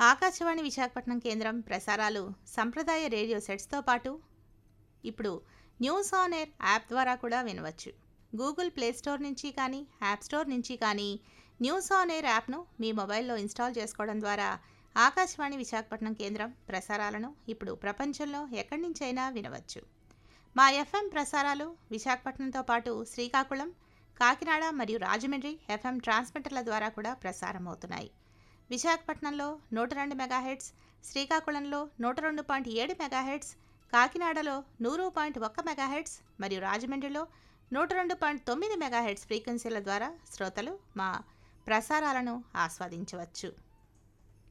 ఆకాశవాణి విశాఖపట్నం కేంద్రం ప్రసారాలు సంప్రదాయ రేడియో సెట్స్తో పాటు ఇప్పుడు న్యూస్ ఆన్ ఎయిర్ యాప్ ద్వారా కూడా వినవచ్చు గూగుల్ ప్లే స్టోర్ నుంచి కానీ యాప్ స్టోర్ నుంచి కానీ న్యూస్ ఆన్ ఎయిర్ యాప్ను మీ మొబైల్లో ఇన్స్టాల్ చేసుకోవడం ద్వారా ఆకాశవాణి విశాఖపట్నం కేంద్రం ప్రసారాలను ఇప్పుడు ప్రపంచంలో ఎక్కడి నుంచైనా వినవచ్చు మా ఎఫ్ఎం ప్రసారాలు విశాఖపట్నంతో పాటు శ్రీకాకుళం కాకినాడ మరియు రాజమండ్రి ఎఫ్ఎం ట్రాన్స్మిటర్ల ద్వారా కూడా ప్రసారం అవుతున్నాయి విశాఖపట్నంలో నూట రెండు మెగాహెడ్స్ శ్రీకాకుళంలో నూట రెండు పాయింట్ ఏడు మెగాహెడ్స్ కాకినాడలో నూరు పాయింట్ ఒక్క మెగాహెడ్స్ మరియు రాజమండ్రిలో నూట రెండు పాయింట్ తొమ్మిది మెగాహెడ్స్ ఫ్రీక్వెన్సీల ద్వారా శ్రోతలు మా ప్రసారాలను ఆస్వాదించవచ్చు